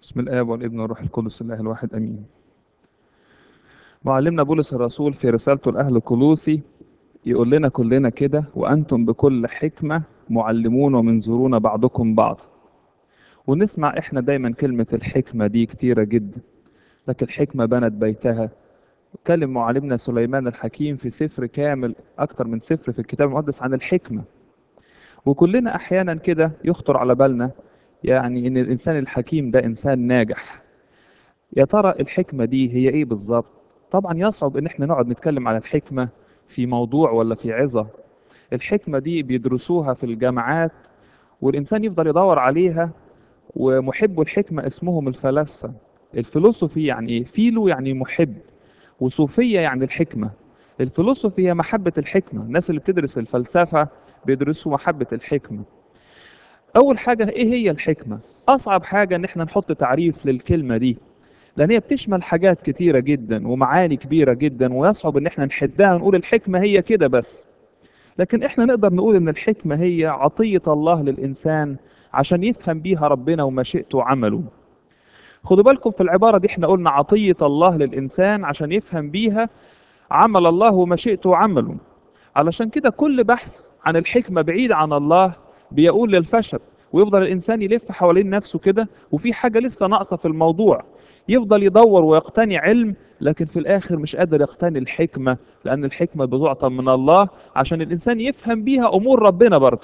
بسم الآب والابن والروح القدس الله الواحد أمين معلمنا بولس الرسول في رسالته لأهل كولوسي يقول لنا كلنا كده وأنتم بكل حكمة معلمون ومنظرون بعضكم بعض ونسمع إحنا دايما كلمة الحكمة دي كتيرة جدا لكن الحكمة بنت بيتها اتكلم معلمنا سليمان الحكيم في سفر كامل أكتر من سفر في الكتاب المقدس عن الحكمة وكلنا أحيانا كده يخطر على بالنا يعني إن الإنسان الحكيم ده إنسان ناجح يا ترى الحكمة دي هي إيه بالظبط؟ طبعا يصعب إن إحنا نقعد نتكلم على الحكمة في موضوع ولا في عظة الحكمة دي بيدرسوها في الجامعات والإنسان يفضل يدور عليها ومحب الحكمة اسمهم الفلاسفة الفلسفي يعني إيه؟ فيلو يعني محب وصوفية يعني الحكمة الفلسفي هي محبة الحكمة الناس اللي بتدرس الفلسفة بيدرسوا محبة الحكمة أول حاجة إيه هي الحكمة؟ أصعب حاجة إن إحنا نحط تعريف للكلمة دي لأن هي بتشمل حاجات كتيرة جدا ومعاني كبيرة جدا ويصعب إن إحنا نحدها ونقول الحكمة هي كده بس لكن إحنا نقدر نقول إن الحكمة هي عطية الله للإنسان عشان يفهم بيها ربنا ومشيئته وعمله خدوا بالكم في العبارة دي إحنا قلنا عطية الله للإنسان عشان يفهم بيها عمل الله ومشيئته وعمله علشان كده كل بحث عن الحكمة بعيد عن الله بيقول للفشل ويفضل الإنسان يلف حوالين نفسه كده وفي حاجة لسه ناقصة في الموضوع يفضل يدور ويقتني علم لكن في الآخر مش قادر يقتني الحكمة لأن الحكمة بتعطى من الله عشان الإنسان يفهم بيها أمور ربنا برضه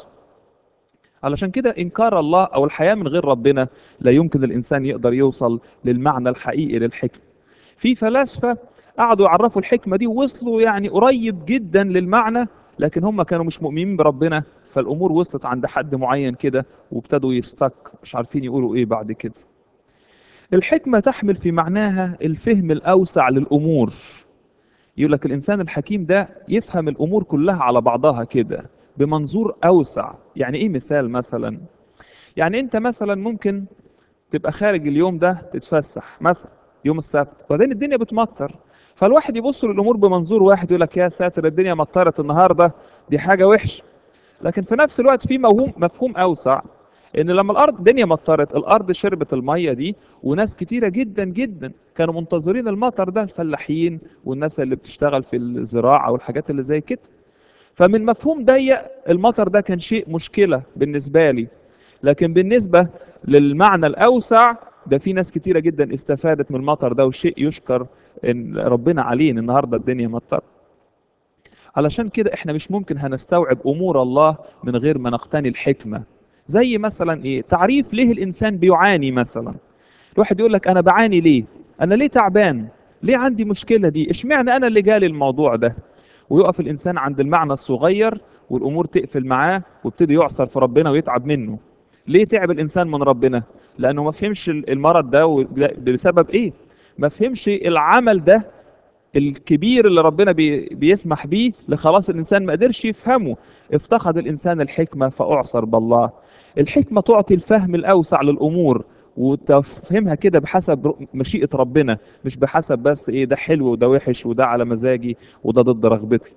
علشان كده إنكار الله أو الحياة من غير ربنا لا يمكن الإنسان يقدر يوصل للمعنى الحقيقي للحكمة في فلاسفة قعدوا يعرفوا الحكمة دي ووصلوا يعني قريب جدا للمعنى لكن هم كانوا مش مؤمنين بربنا فالأمور وصلت عند حد معين كده وابتدوا يستك مش عارفين يقولوا إيه بعد كده الحكمة تحمل في معناها الفهم الأوسع للأمور يقول لك الإنسان الحكيم ده يفهم الأمور كلها على بعضها كده بمنظور أوسع يعني إيه مثال مثلا يعني أنت مثلا ممكن تبقى خارج اليوم ده تتفسح مثلا يوم السبت وبعدين الدنيا بتمطر فالواحد يبص للامور بمنظور واحد يقول لك يا ساتر الدنيا مطرت النهارده دي حاجه وحشه لكن في نفس الوقت في مفهوم مفهوم اوسع ان لما الارض الدنيا مطرت الارض شربت الميه دي وناس كتيره جدا جدا كانوا منتظرين المطر ده الفلاحين والناس اللي بتشتغل في الزراعه والحاجات اللي زي كده فمن مفهوم ضيق المطر ده كان شيء مشكله بالنسبه لي لكن بالنسبه للمعنى الاوسع ده في ناس كتيره جدا استفادت من المطر ده وشيء يشكر ان ربنا عليه ان النهارده الدنيا مطر علشان كده احنا مش ممكن هنستوعب امور الله من غير ما نقتني الحكمه زي مثلا ايه تعريف ليه الانسان بيعاني مثلا الواحد يقول لك انا بعاني ليه انا ليه تعبان ليه عندي مشكله دي اشمعنى انا اللي جالي الموضوع ده ويقف الانسان عند المعنى الصغير والامور تقفل معاه ويبتدي يعصر في ربنا ويتعب منه ليه تعب الانسان من ربنا لانه ما فهمش المرض ده بسبب ايه ما فهمش العمل ده الكبير اللي ربنا بي بيسمح بيه لخلاص الانسان ما قدرش يفهمه افتقد الانسان الحكمه فاعصر بالله الحكمه تعطي الفهم الاوسع للامور وتفهمها كده بحسب مشيئه ربنا مش بحسب بس ايه ده حلو وده وحش وده على مزاجي وده ضد رغبتي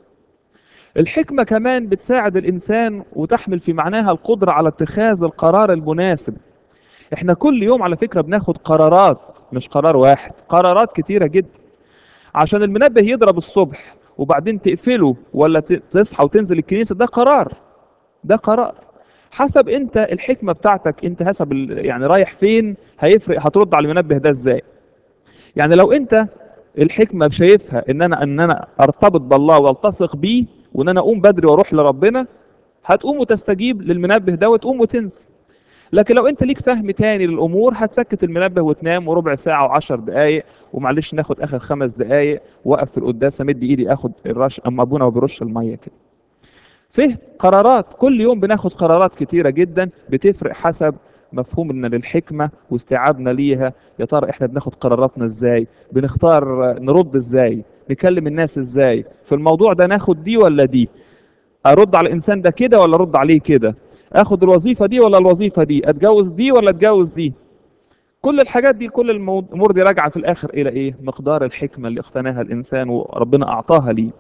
الحكمه كمان بتساعد الانسان وتحمل في معناها القدره على اتخاذ القرار المناسب احنا كل يوم على فكره بناخد قرارات مش قرار واحد قرارات كتيره جدا عشان المنبه يضرب الصبح وبعدين تقفله ولا تصحى وتنزل الكنيسه ده قرار ده قرار حسب انت الحكمه بتاعتك انت حسب يعني رايح فين هيفرق هترد على المنبه ده ازاي يعني لو انت الحكمه شايفها ان انا ان انا ارتبط بالله والتصق بيه وان انا اقوم بدري واروح لربنا هتقوم وتستجيب للمنبه ده وتقوم وتنزل لكن لو انت ليك فهم تاني للامور هتسكت المنبه وتنام وربع ساعه وعشر دقائق ومعلش ناخد اخر خمس دقائق واقف في القداس امد ايدي اخد الرش اما ابونا وبيرش الميه كده فهم قرارات كل يوم بناخد قرارات كتيره جدا بتفرق حسب مفهومنا للحكمه واستيعابنا ليها يا ترى احنا بناخد قراراتنا ازاي بنختار نرد ازاي نكلم الناس ازاي في الموضوع ده ناخد دي ولا دي ارد على الانسان ده كده ولا ارد عليه كده اخد الوظيفه دي ولا الوظيفه دي اتجوز دي ولا اتجوز دي كل الحاجات دي كل الامور دي راجعه في الاخر الى ايه مقدار الحكمه اللي اقتناها الانسان وربنا اعطاها ليه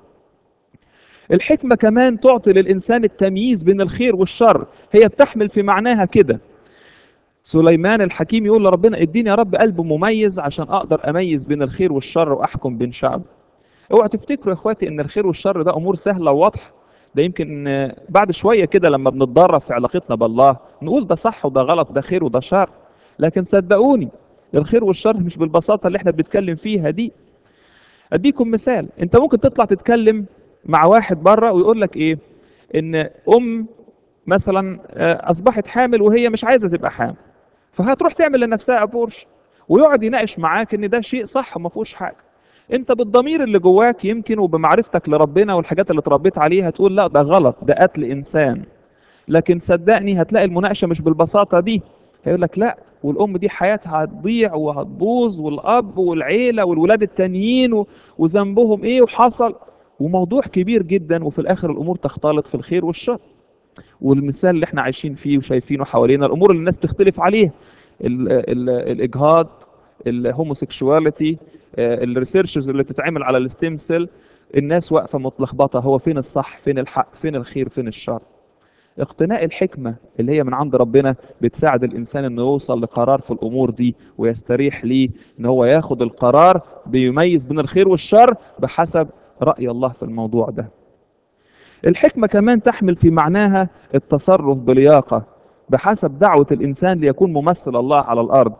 الحكمه كمان تعطي للانسان التمييز بين الخير والشر هي بتحمل في معناها كده سليمان الحكيم يقول لربنا اديني يا رب قلب مميز عشان اقدر اميز بين الخير والشر واحكم بين شعب اوعوا تفتكروا يا اخواتي ان الخير والشر ده امور سهله وواضحه ده يمكن آه، بعد شويه كده لما بنتدرب في علاقتنا بالله نقول ده صح وده غلط ده خير وده شر لكن صدقوني الخير والشر مش بالبساطه اللي احنا بنتكلم فيها دي اديكم مثال انت ممكن تطلع تتكلم مع واحد بره ويقول لك ايه ان ام مثلا آه، اصبحت حامل وهي مش عايزه تبقى حامل فهتروح تعمل لنفسها ابورش ويقعد يناقش معاك ان ده شيء صح وما فيهوش حاجه انت بالضمير اللي جواك يمكن وبمعرفتك لربنا والحاجات اللي اتربيت عليها تقول لا ده غلط ده قتل انسان لكن صدقني هتلاقي المناقشه مش بالبساطه دي هيقول لك لا والام دي حياتها هتضيع وهتبوظ والاب والعيله والولاد التانيين و- وذنبهم ايه وحصل وموضوع كبير جدا وفي الاخر الامور تختلط في الخير والشر والمثال اللي احنا عايشين فيه وشايفينه حوالينا الامور اللي الناس تختلف عليها ال ال الاجهاض الهوموسيكشواليتي الريسيرشز اللي بتتعمل على الستيم سيل الناس واقفه متلخبطه هو فين الصح فين الحق فين الخير فين الشر اقتناء الحكمة اللي هي من عند ربنا بتساعد الإنسان إنه يوصل لقرار في الأمور دي ويستريح ليه إن هو ياخد القرار بيميز بين الخير والشر بحسب رأي الله في الموضوع ده الحكمة كمان تحمل في معناها التصرف بلياقة بحسب دعوة الإنسان ليكون ممثل الله على الأرض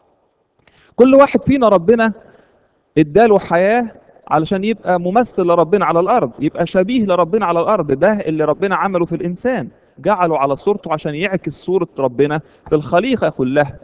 كل واحد فينا ربنا اداله حياة علشان يبقى ممثل لربنا على الأرض يبقى شبيه لربنا على الأرض ده اللي ربنا عمله في الإنسان جعله على صورته عشان يعكس صورة ربنا في الخليقة كلها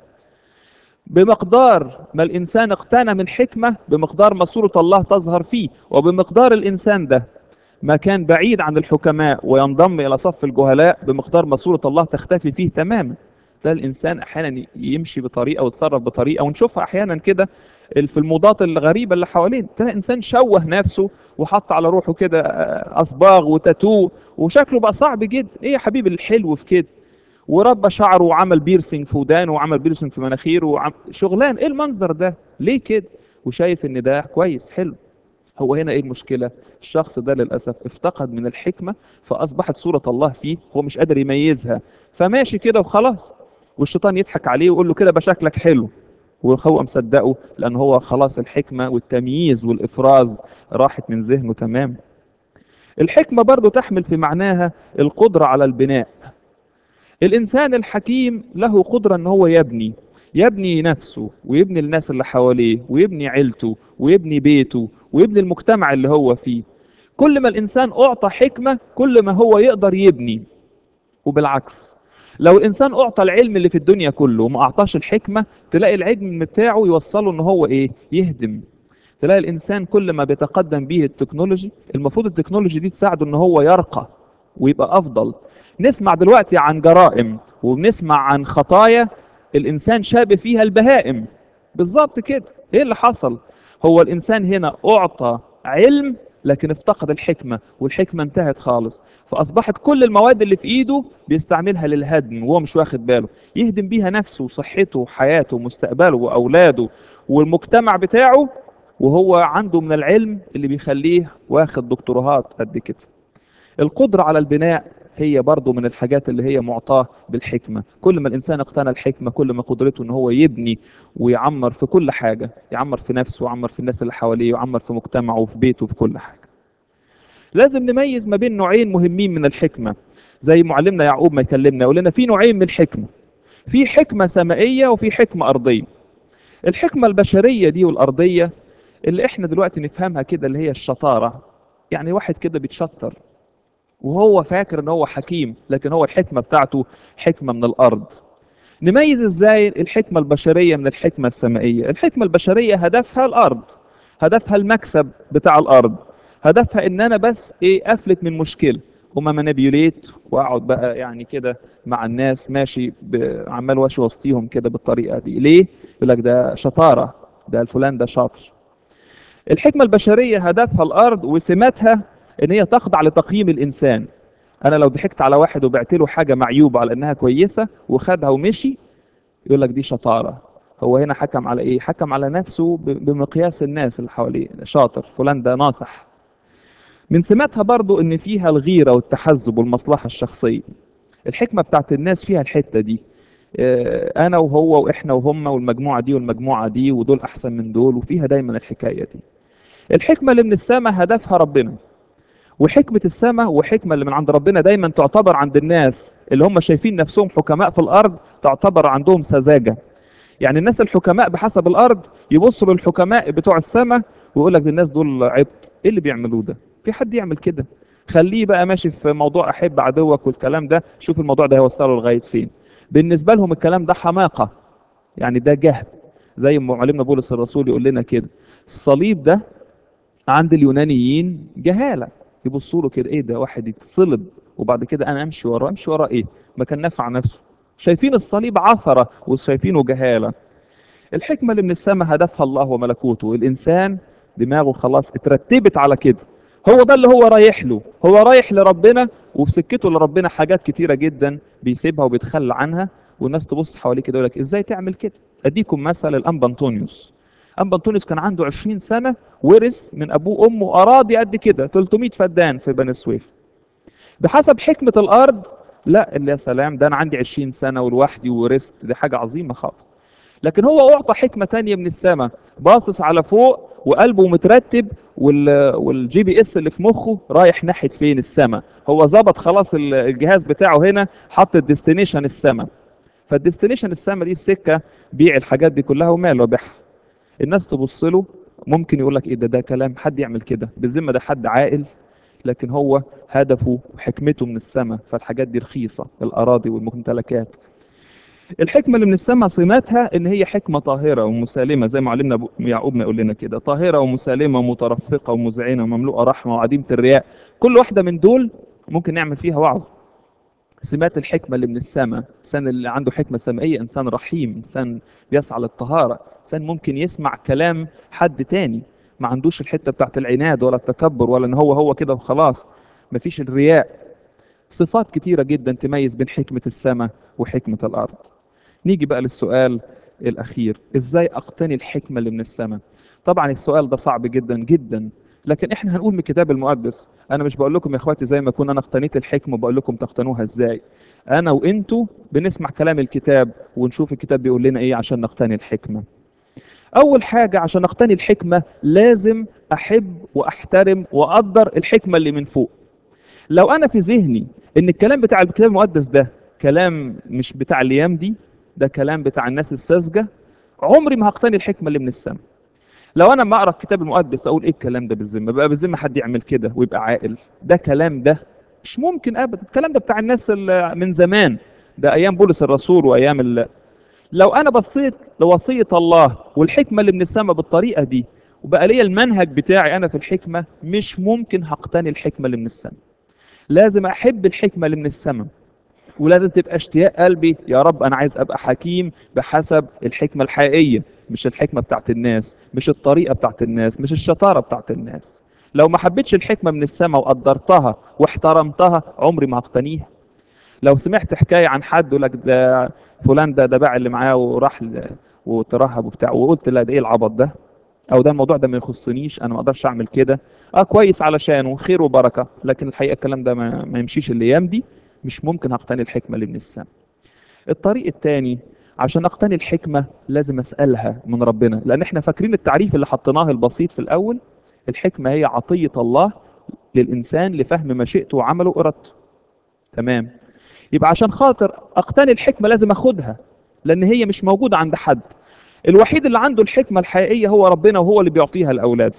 بمقدار ما الإنسان اقتنى من حكمة بمقدار ما صورة الله تظهر فيه وبمقدار الإنسان ده ما كان بعيد عن الحكماء وينضم إلى صف الجهلاء بمقدار ما صورة الله تختفي فيه تماما تلاقي الإنسان أحيانا يمشي بطريقة ويتصرف بطريقة ونشوفها أحيانا كده في الموضات الغريبة اللي حوالين تلاقي إنسان شوه نفسه وحط على روحه كده آه، أصباغ وتاتو وشكله بقى صعب جدا إيه يا حبيبي الحلو في كده وربى شعره وعمل بيرسينج في ودانه وعمل بيرسينج في مناخيره وعم... شغلان ايه المنظر ده ليه كده وشايف ان ده كويس حلو هو هنا ايه المشكله الشخص ده للاسف افتقد من الحكمه فاصبحت صوره الله فيه هو مش قادر يميزها فماشي كده وخلاص والشيطان يضحك عليه ويقول له كده بقى شكلك حلو وهو مصدقه لان هو خلاص الحكمه والتمييز والافراز راحت من ذهنه تمام الحكمه برضو تحمل في معناها القدره على البناء الإنسان الحكيم له قدرة إن هو يبني يبني نفسه ويبني الناس اللي حواليه ويبني عيلته ويبني بيته ويبني المجتمع اللي هو فيه كل ما الإنسان أعطى حكمة كل ما هو يقدر يبني وبالعكس لو الإنسان أعطى العلم اللي في الدنيا كله وما أعطاش الحكمة تلاقي العلم بتاعه يوصله إن هو إيه يهدم تلاقي الإنسان كل ما بيتقدم به التكنولوجي المفروض التكنولوجي دي تساعده إن هو يرقى ويبقى أفضل نسمع دلوقتي عن جرائم وبنسمع عن خطايا الإنسان شاب فيها البهائم بالظبط كده إيه اللي حصل هو الإنسان هنا أعطى علم لكن افتقد الحكمة والحكمة انتهت خالص فأصبحت كل المواد اللي في إيده بيستعملها للهدم وهو مش واخد باله يهدم بيها نفسه وصحته وحياته ومستقبله وأولاده والمجتمع بتاعه وهو عنده من العلم اللي بيخليه واخد دكتوراهات قد كده القدرة على البناء هي برضو من الحاجات اللي هي معطاة بالحكمة كل ما الإنسان اقتنى الحكمة كل ما قدرته إن هو يبني ويعمر في كل حاجة يعمر في نفسه ويعمر في الناس اللي حواليه ويعمر في مجتمعه وفي بيته وفي كل حاجة لازم نميز ما بين نوعين مهمين من الحكمة زي معلمنا يعقوب ما يكلمنا يقول لنا في نوعين من الحكمة في حكمة سمائية وفي حكمة أرضية الحكمة البشرية دي والأرضية اللي احنا دلوقتي نفهمها كده اللي هي الشطارة يعني واحد كده بيتشطر وهو فاكر ان هو حكيم لكن هو الحكمة بتاعته حكمة من الارض نميز ازاي الحكمة البشرية من الحكمة السمائية الحكمة البشرية هدفها الارض هدفها المكسب بتاع الارض هدفها ان انا بس ايه افلت من مشكلة وما مانيبيوليت واقعد بقى يعني كده مع الناس ماشي ب- عمال واشي وسطيهم كده بالطريقة دي ليه يقول لك ده شطارة ده الفلان ده شاطر الحكمة البشرية هدفها الأرض وسماتها إن هي تخضع لتقييم الإنسان أنا لو ضحكت على واحد وبعت له حاجة معيوبة على إنها كويسة وخدها ومشي يقول لك دي شطارة هو هنا حكم على إيه؟ حكم على نفسه ب- بمقياس الناس اللي حواليه شاطر فلان ده ناصح من سماتها برضو إن فيها الغيرة والتحزب والمصلحة الشخصية الحكمة بتاعت الناس فيها الحتة دي آه، انا وهو واحنا وهم والمجموعه دي والمجموعه دي ودول احسن من دول وفيها دايما الحكايه دي الحكمه اللي من السماء هدفها ربنا وحكمه السماء وحكمه اللي من عند ربنا دايما تعتبر عند الناس اللي هم شايفين نفسهم حكماء في الارض تعتبر عندهم سذاجه يعني الناس الحكماء بحسب الارض يبصوا للحكماء بتوع السماء ويقول لك الناس دول عبط ايه اللي بيعملوه ده في حد يعمل كده خليه بقى ماشي في موضوع احب عدوك والكلام ده شوف الموضوع ده هيوصله لغايه فين بالنسبه لهم الكلام ده حماقه يعني ده جهل زي ما معلمنا بولس الرسول يقول لنا كده الصليب ده عند اليونانيين جهاله يبصوا له كده ايه ده واحد يتصلب وبعد كده انا امشي وراه امشي وراه ايه ما كان نافع نفسه شايفين الصليب عثره وشايفينه جهاله الحكمه اللي من السماء هدفها الله وملكوته الانسان دماغه خلاص اترتبت على كده هو ده اللي هو رايح له هو رايح لربنا وفي سكته لربنا حاجات كتيره جدا بيسيبها وبيتخلى عنها والناس تبص حواليه كده يقول لك ازاي تعمل كده اديكم مثل الانبا انطونيوس انبا انطونيوس كان عنده 20 سنه ورث من ابوه وامه اراضي قد كده 300 فدان في بني سويف بحسب حكمه الارض لا اللي يا سلام ده انا عندي 20 سنه ولوحدي وورثت دي حاجه عظيمه خالص لكن هو اعطى حكمه تانية من السماء باصص على فوق وقلبه مترتب وال... والجي بي اس اللي في مخه رايح ناحيه فين السماء هو ظبط خلاص ال- الجهاز بتاعه هنا حط الديستنيشن السماء فالديستنيشن السماء دي السكه بيع الحاجات دي كلها وماله بيعها الناس تبص له ممكن يقول لك ايه ده ده كلام حد يعمل كده بالذمه ده حد عاقل لكن هو هدفه وحكمته من السماء فالحاجات دي رخيصه الاراضي والممتلكات الحكمه اللي من السماء صينتها ان هي حكمه طاهره ومسالمه زي ما علمنا أبو- يعقوب ما يقول لنا كده طاهره ومسالمه ومترفقه ومذعنه ومملوءه رحمه وعديمه الرياء كل واحده من دول ممكن نعمل فيها وعظ سمات الحكمه اللي من السماء الانسان اللي عنده حكمه سمائيه انسان رحيم انسان بيسعى للطهاره انسان ممكن يسمع كلام حد تاني ما عندوش الحته بتاعت العناد ولا التكبر ولا ان هو هو كده وخلاص مفيش الرياء صفات كتيره جدا تميز بين حكمه السماء وحكمه الارض نيجي بقى للسؤال الأخير إزاي أقتني الحكمة اللي من السماء طبعا السؤال ده صعب جدا جدا لكن احنا هنقول من الكتاب المقدس انا مش بقول لكم يا اخواتي زي ما كنا انا اقتنيت الحكمه بقول لكم تقتنوها ازاي انا وانتوا بنسمع كلام الكتاب ونشوف الكتاب بيقول لنا ايه عشان نقتني الحكمه اول حاجه عشان اقتني الحكمه لازم احب واحترم واقدر الحكمه اللي من فوق لو انا في ذهني ان الكلام بتاع الكتاب المقدس ده كلام مش بتاع الايام دي ده كلام بتاع الناس الساذجه عمري ما هقتني الحكمه اللي من السماء لو انا ما اقرا الكتاب المقدس اقول ايه الكلام ده بالذمه بقى بالذمه حد يعمل كده ويبقى عاقل ده كلام ده مش ممكن ابدا الكلام ده بتاع الناس اللي من زمان ده ايام بولس الرسول وايام ال... لو انا بصيت لوصيه الله والحكمه اللي من السماء بالطريقه دي وبقى ليا المنهج بتاعي انا في الحكمه مش ممكن هقتني الحكمه اللي من السماء لازم احب الحكمه اللي من السماء ولازم تبقى اشتياق قلبي يا رب انا عايز ابقى حكيم بحسب الحكمه الحقيقيه مش الحكمه بتاعت الناس مش الطريقه بتاعت الناس مش الشطاره بتاعت الناس لو ما حبيتش الحكمه من السماء وقدرتها واحترمتها عمري ما هقتنيها لو سمعت حكايه عن حد يقول لك ده فلان ده ده باع اللي معاه وراح ل- وترهب وبتاع وقلت لا ده ايه العبط ده او ده الموضوع ده ما يخصنيش انا ما اقدرش اعمل كده اه كويس علشانه خير وبركه لكن الحقيقه الكلام ده ما, ما يمشيش الايام دي مش ممكن هقتني الحكمه اللي من السماء الطريق الثاني عشان اقتني الحكمه لازم اسالها من ربنا لان احنا فاكرين التعريف اللي حطيناه البسيط في الاول الحكمه هي عطيه الله للانسان لفهم مشيئته وعمله وارادته تمام يبقى عشان خاطر اقتني الحكمه لازم اخدها لان هي مش موجوده عند حد الوحيد اللي عنده الحكمه الحقيقيه هو ربنا وهو اللي بيعطيها لاولاده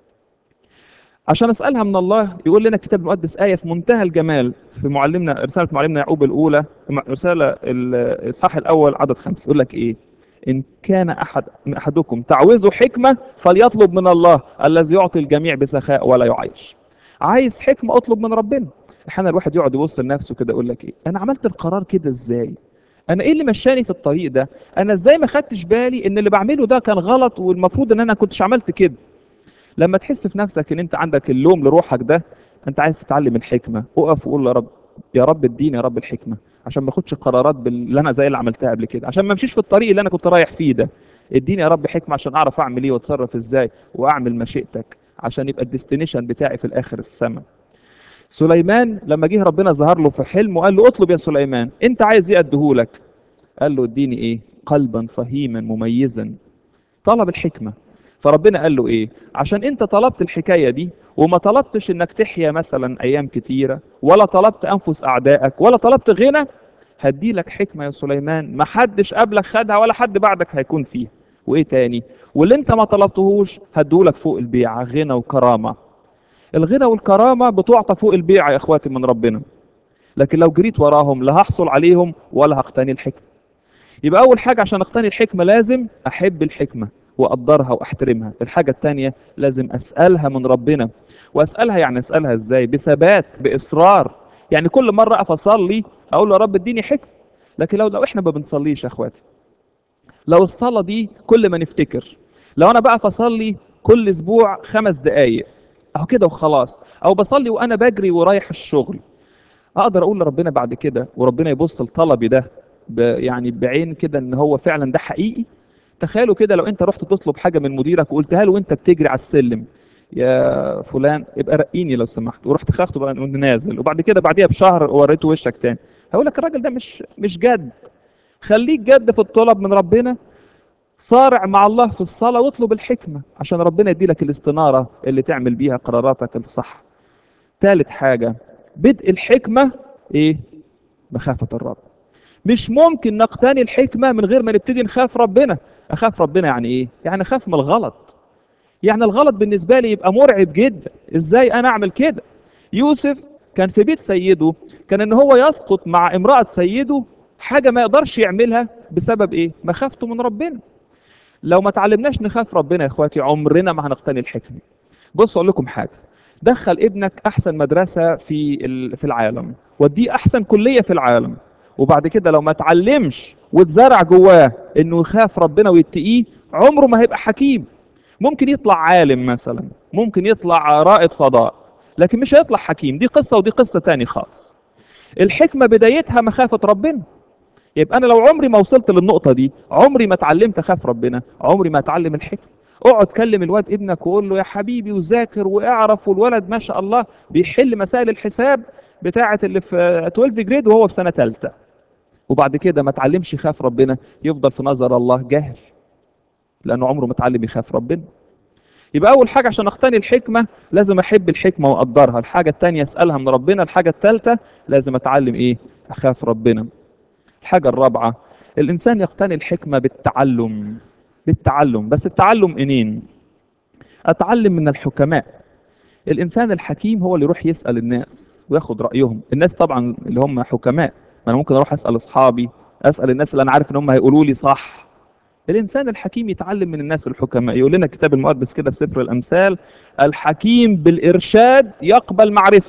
عشان اسالها من الله يقول لنا الكتاب المقدس ايه في منتهى الجمال في معلمنا رساله معلمنا يعقوب الاولى رساله الاصحاح الاول عدد خمسه يقول لك ايه ان كان احد احدكم تعوزه حكمه فليطلب من الله الذي يعطي الجميع بسخاء ولا يعيش عايز حكمه اطلب من ربنا احيانا الواحد يقعد يبص لنفسه كده يقول لك ايه انا عملت القرار كده ازاي انا ايه اللي مشاني في الطريق ده انا ازاي ما خدتش بالي ان اللي بعمله ده كان غلط والمفروض ان انا كنتش عملت كده لما تحس في نفسك ان انت عندك اللوم لروحك ده انت عايز تتعلم الحكمه اقف وقول يا رب يا رب اديني يا رب الحكمه عشان ما اخدش قرارات باللي انا زي اللي عملتها قبل كده عشان ما امشيش في الطريق اللي انا كنت رايح فيه ده اديني يا رب حكمه عشان اعرف اعمل ايه واتصرف ازاي واعمل مشيئتك عشان يبقى الديستنيشن بتاعي في الاخر السماء سليمان لما جه ربنا ظهر له في حلم وقال له اطلب يا سليمان انت عايز ايه اديهولك قال له اديني ايه قلبا فهيما مميزا طلب الحكمة فربنا قال له ايه عشان انت طلبت الحكاية دي وما طلبتش انك تحيا مثلا ايام كتيرة ولا طلبت انفس اعدائك ولا طلبت غنى هدي لك حكمة يا سليمان ما حدش قبلك خدها ولا حد بعدك هيكون فيها وايه تاني واللي انت ما طلبتهوش هدولك فوق البيعة غنى وكرامة الغنى والكرامة بتعطى فوق البيعة يا اخواتي من ربنا لكن لو جريت وراهم لا هحصل عليهم ولا هقتني الحكمة يبقى أول حاجة عشان أقتني الحكمة لازم أحب الحكمة وأقدرها وأحترمها الحاجة التانية لازم أسألها من ربنا وأسألها يعني أسألها إزاي بثبات بإصرار يعني كل مرة أقف أصلي أقول له يا رب اديني حكمة لكن لو لو إحنا ما بنصليش يا إخواتي لو الصلاة دي كل ما نفتكر لو أنا بقف أصلي كل أسبوع خمس دقايق أهو كده وخلاص أو بصلي وأنا بجري ورايح الشغل اقدر اقول لربنا بعد كده وربنا يبص لطلبي ده ب يعني بعين كده ان هو فعلا ده حقيقي تخيلوا كده لو انت رحت تطلب حاجه من مديرك وقلتها له وانت بتجري على السلم يا فلان ابقى رقيني لو سمحت ورحت خدته بقى وأنت نازل وبعد كده بعديها بشهر وريته وشك تاني هقول لك الراجل ده مش مش جد خليك جد في الطلب من ربنا صارع مع الله في الصلاه واطلب الحكمه عشان ربنا يدي لك الاستناره اللي تعمل بيها قراراتك الصح ثالث حاجه بدء الحكمة ايه مخافة الرب مش ممكن نقتني الحكمة من غير ما نبتدي نخاف ربنا اخاف ربنا يعني ايه يعني اخاف من الغلط يعني الغلط بالنسبة لي يبقى مرعب جدا ازاي انا اعمل كده يوسف كان في بيت سيده كان ان هو يسقط مع امرأة سيده حاجة ما يقدرش يعملها بسبب ايه مخافته من ربنا لو ما تعلمناش نخاف ربنا يا اخواتي عمرنا ما هنقتني الحكمة بصوا اقول لكم حاجة دخل ابنك احسن مدرسه في في العالم وديه احسن كليه في العالم وبعد كده لو ما اتعلمش واتزرع جواه انه يخاف ربنا ويتقيه عمره ما هيبقى حكيم ممكن يطلع عالم مثلا ممكن يطلع رائد فضاء لكن مش هيطلع حكيم دي قصه ودي قصه تاني خالص الحكمه بدايتها مخافه ربنا يبقى انا لو عمري ما وصلت للنقطه دي عمري ما اتعلمت اخاف ربنا عمري ما اتعلم الحكمه اقعد كلم الواد ابنك وقول له يا حبيبي وذاكر واعرف والولد ما شاء الله بيحل مسائل الحساب بتاعه اللي في 12 جريد وهو في سنه ثالثه وبعد كده ما اتعلمش يخاف ربنا يفضل في نظر الله جاهل لانه عمره ما اتعلم يخاف ربنا يبقى اول حاجه عشان اقتني الحكمه لازم احب الحكمه واقدرها الحاجه الثانيه اسالها من ربنا الحاجه الثالثه لازم اتعلم ايه اخاف ربنا الحاجه الرابعه الانسان يقتني الحكمه بالتعلم بالتعلم بس التعلم منين اتعلم من الحكماء الانسان الحكيم هو اللي يروح يسال الناس وياخد رايهم الناس طبعا اللي هم حكماء ما انا ممكن اروح اسال اصحابي اسال الناس اللي انا عارف ان هم هيقولوا لي صح الانسان الحكيم يتعلم من الناس الحكماء يقول لنا الكتاب المقدس كده في سفر الامثال الحكيم بالارشاد يقبل معرفه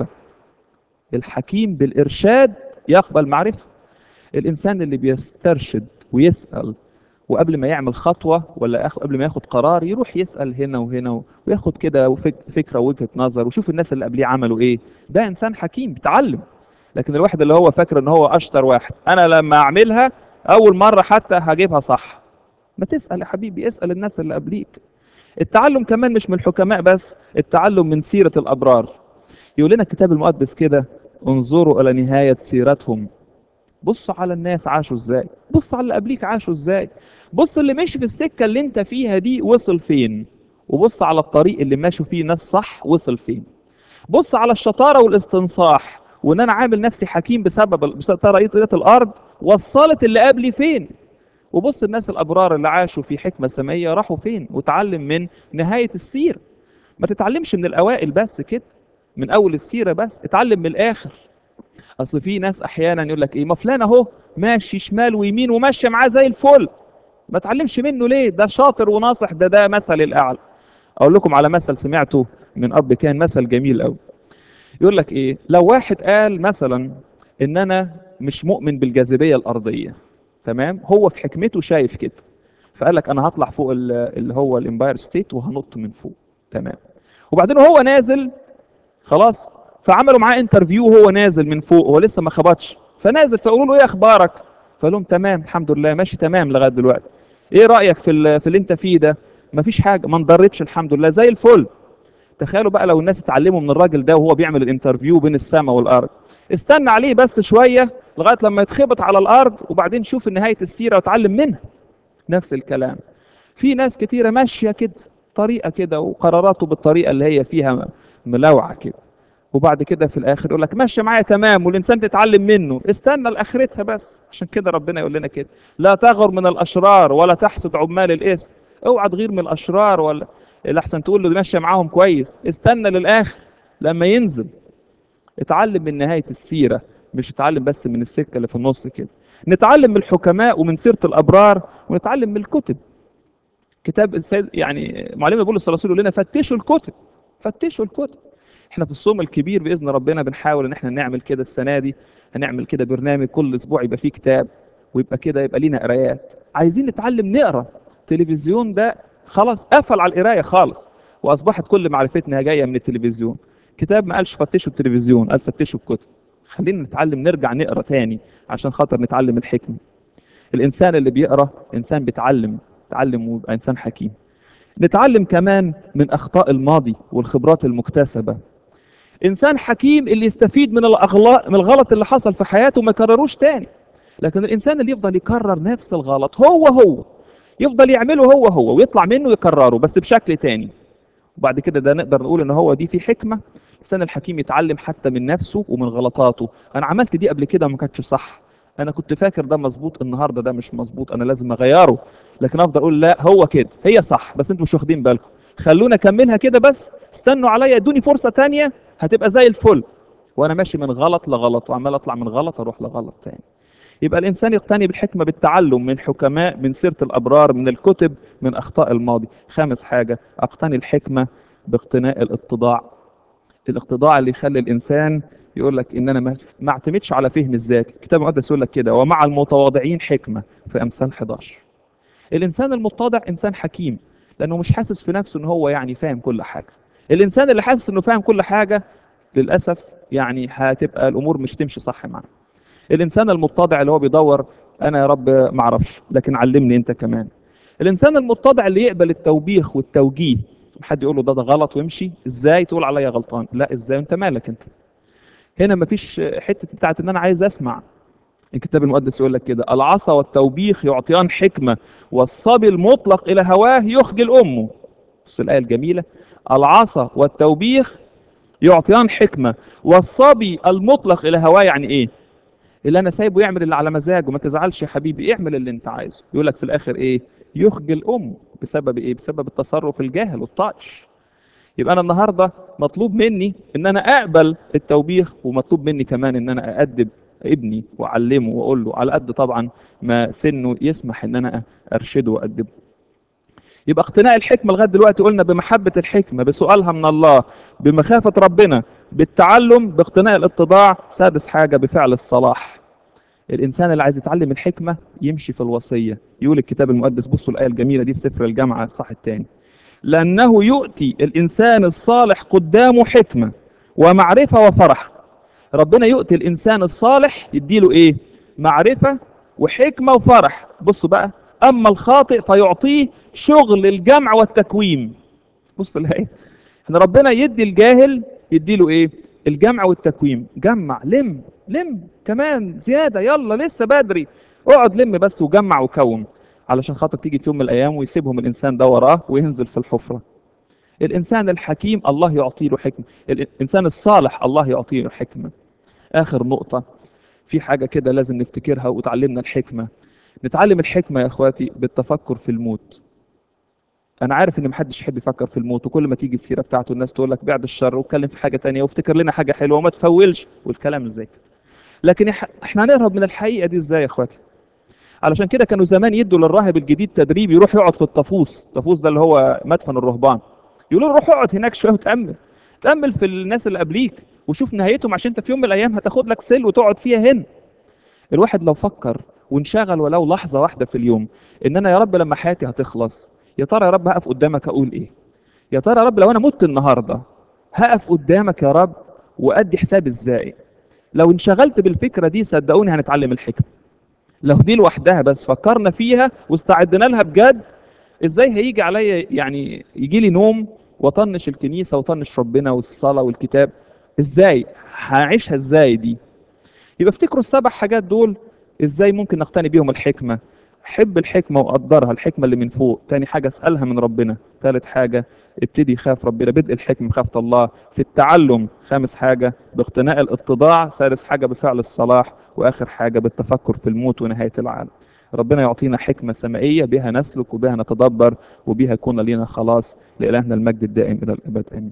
الحكيم بالارشاد يقبل معرفه الانسان اللي بيسترشد ويسال وقبل ما يعمل خطوة ولا قبل ما ياخد قرار يروح يسأل هنا وهنا وياخد كده فكرة ووجهة نظر ويشوف الناس اللي قبليه عملوا ايه ده انسان حكيم بيتعلم لكن الواحد اللي هو فاكر ان هو اشطر واحد انا لما اعملها اول مرة حتى هجيبها صح ما تسأل يا حبيبي اسأل الناس اللي قبليك التعلم كمان مش من الحكماء بس التعلم من سيرة الابرار يقول لنا الكتاب المقدس كده انظروا الى نهاية سيرتهم بص على الناس عاشوا ازاي بص على اللي قبليك عاشوا ازاي بص اللي ماشي في السكه اللي انت فيها دي وصل فين وبص على الطريق اللي ماشي فيه ناس صح وصل فين بص على الشطاره والاستنصاح وان انا عامل نفسي حكيم بسبب طريقه الارض وصلت اللي قبلي فين وبص الناس الابرار اللي عاشوا في حكمه سميه راحوا فين وتعلم من نهايه السيره ما تتعلمش من الاوائل بس كده من اول السيره بس اتعلم من الاخر اصل في ناس احيانا يقول لك ايه ما فلان اهو ماشي شمال ويمين وماشيه معاه زي الفل ما تعلمش منه ليه ده شاطر وناصح ده ده مثل الاعلى اقول لكم على مثل سمعته من اب كان مثل جميل قوي يقول لك ايه لو واحد قال مثلا ان انا مش مؤمن بالجاذبيه الارضيه تمام هو في حكمته شايف كده فقال لك انا هطلع فوق اللي هو الامباير ستيت وهنط من فوق تمام وبعدين وهو نازل خلاص فعملوا معاه انترفيو وهو نازل من فوق هو لسه ما خبطش فنازل فقالوا له ايه اخبارك فقال لهم تمام الحمد لله ماشي تمام لغايه دلوقتي ايه رايك في في اللي انت فيه ده مفيش حاجه ما انضرتش الحمد لله زي الفل تخيلوا بقى لو الناس اتعلموا من الراجل ده وهو بيعمل الانترفيو بين السماء والارض استنى عليه بس شويه لغايه لما يتخبط على الارض وبعدين شوف نهايه السيره وتعلم منها نفس الكلام في ناس كتيره ماشيه كده طريقه كده وقراراته بالطريقه اللي هي فيها ملوعه كده وبعد كده في الاخر يقول لك ماشي معايا تمام والانسان تتعلم منه استنى لاخرتها بس عشان كده ربنا يقول لنا كده لا تغر من الاشرار ولا تحسد عمال الاسم اوعى تغير من الاشرار ولا الاحسن تقول له ماشيه معاهم كويس استنى للاخر لما ينزل اتعلم من نهايه السيره مش اتعلم بس من السكه اللي في النص كده نتعلم من الحكماء ومن سيره الابرار ونتعلم من الكتب كتاب السيد يعني معلمنا بولس الرسول يقول لنا فتشوا الكتب فتشوا الكتب احنا في الصوم الكبير باذن ربنا بنحاول ان احنا نعمل كده السنه دي هنعمل كده برنامج كل اسبوع يبقى فيه كتاب ويبقى كده يبقى لينا قرايات عايزين نتعلم نقرا التلفزيون ده خلاص قفل على القرايه خالص واصبحت كل معرفتنا جايه من التلفزيون كتاب ما قالش فتشوا التلفزيون قال فتشوا الكتب خلينا نتعلم نرجع نقرا تاني عشان خاطر نتعلم الحكمه الانسان اللي بيقرا انسان بيتعلم يتعلم ويبقى انسان حكيم نتعلم كمان من اخطاء الماضي والخبرات المكتسبه انسان حكيم اللي يستفيد من الاغلاط من الغلط اللي حصل في حياته ما يكرروش تاني لكن الانسان اللي يفضل يكرر نفس الغلط هو هو يفضل يعمله هو هو ويطلع منه يكرره بس بشكل تاني وبعد كده ده نقدر نقول ان هو دي في حكمه الانسان الحكيم يتعلم حتى من نفسه ومن غلطاته انا عملت دي قبل كده ما كانتش صح انا كنت فاكر ده مظبوط النهارده ده مش مظبوط انا لازم اغيره لكن افضل اقول لا هو كده هي صح بس انتوا مش واخدين بالكم خلونا اكملها كده بس استنوا عليا ادوني فرصه تانية هتبقى زي الفل وانا ماشي من غلط لغلط وعمال اطلع من غلط اروح لغلط تاني يبقى الانسان يقتني بالحكمه بالتعلم من حكماء من سيره الابرار من الكتب من اخطاء الماضي خامس حاجه اقتني الحكمه باقتناء الاتضاع الاقتضاع اللي يخلي الانسان يقول لك ان انا ما ما اعتمدش على فهم الذات الكتاب المقدس يقول لك كده ومع المتواضعين حكمه في امثال 11 الانسان المتضع انسان حكيم لانه مش حاسس في نفسه ان هو يعني فاهم كل حاجه الانسان اللي حاسس انه فاهم كل حاجه للاسف يعني هتبقى الامور مش تمشي صح معاه الانسان المتضع اللي هو بيدور انا يا رب ما اعرفش لكن علمني انت كمان الانسان المتضع اللي يقبل التوبيخ والتوجيه حد يقول له ده ده غلط وامشي ازاي تقول عليا غلطان لا ازاي انت مالك انت هنا مفيش حته بتاعت ان انا عايز اسمع الكتاب المقدس يقول لك كده العصا والتوبيخ يعطيان حكمه والصبي المطلق الى هواه يخجل امه بص الايه الجميله العصا والتوبيخ يعطيان حكمه والصبي المطلق الى هواه يعني ايه اللي انا سايبه يعمل اللي على مزاجه ما تزعلش يا حبيبي اعمل اللي انت عايزه يقول لك في الاخر ايه يخجل امه بسبب ايه بسبب التصرف الجاهل والطائش يبقى انا النهارده مطلوب مني ان انا اقبل التوبيخ ومطلوب مني كمان ان انا اادب ابني واعلمه واقول له على قد طبعا ما سنه يسمح ان انا ارشده وادبه يبقى اقتناء الحكمه لغايه دلوقتي قلنا بمحبه الحكمه بسؤالها من الله بمخافه ربنا بالتعلم باقتناء الاتضاع سادس حاجه بفعل الصلاح الانسان اللي عايز يتعلم الحكمه يمشي في الوصيه يقول الكتاب المقدس بصوا الايه الجميله دي في سفر الجامعه صح الثاني لانه يؤتي الانسان الصالح قدامه حكمه ومعرفه وفرح ربنا يؤتي الانسان الصالح يديله ايه معرفه وحكمه وفرح بصوا بقى اما الخاطئ فيعطيه شغل الجمع والتكويم بص الايه احنا ربنا يدي الجاهل يديله ايه الجمع والتكويم جمع لم لم كمان زياده يلا لسه بدري اقعد لم بس وجمع وكوم علشان خاطر تيجي في يوم من الايام ويسيبهم الانسان ده وراه وينزل في الحفره الانسان الحكيم الله يعطي له حكمه الانسان الصالح الله يعطي له حكمه اخر نقطه في حاجه كده لازم نفتكرها وتعلمنا الحكمه نتعلم الحكمه يا اخواتي بالتفكر في الموت انا عارف ان محدش يحب يفكر في الموت وكل ما تيجي السيره بتاعته الناس تقول لك بعد الشر واتكلم في حاجه تانية وافتكر لنا حاجه حلوه وما تفولش والكلام اللي زي كده لكن احنا هنهرب من الحقيقه دي ازاي يا اخواتي علشان كده كانوا زمان يدوا للراهب الجديد تدريب يروح يقعد في الطافوس الطافوس ده اللي هو مدفن الرهبان يقولوا له روح اقعد هناك شويه وتامل تامل في الناس اللي قبليك وشوف نهايتهم عشان انت في يوم من الايام هتاخد لك سل وتقعد فيها هنا الواحد لو فكر وانشغل ولو لحظه واحده في اليوم ان انا يا رب لما حياتي هتخلص يا ترى يا رب هقف قدامك اقول ايه يا ترى يا رب لو انا مت النهارده هقف قدامك يا رب وادي حساب ازاي لو انشغلت بالفكره دي صدقوني هنتعلم الحكمه لو دي لوحدها بس فكرنا فيها واستعدنا لها بجد ازاي هيجي عليا يعني يجي لي نوم وطنش الكنيسه وطنش ربنا والصلاه والكتاب ازاي هعيشها ازاي دي يبقى افتكروا السبع حاجات دول ازاي ممكن نقتني بيهم الحكمة حب الحكمة وقدرها الحكمة اللي من فوق تاني حاجة اسألها من ربنا تالت حاجة ابتدي خاف ربنا بدء الحكمة خافة الله في التعلم خامس حاجة باقتناء الاتضاع سادس حاجة بفعل الصلاح واخر حاجة بالتفكر في الموت ونهاية العالم ربنا يعطينا حكمة سمائية بها نسلك وبها نتدبر وبها يكون لنا خلاص لإلهنا المجد الدائم إلى الأبد آمين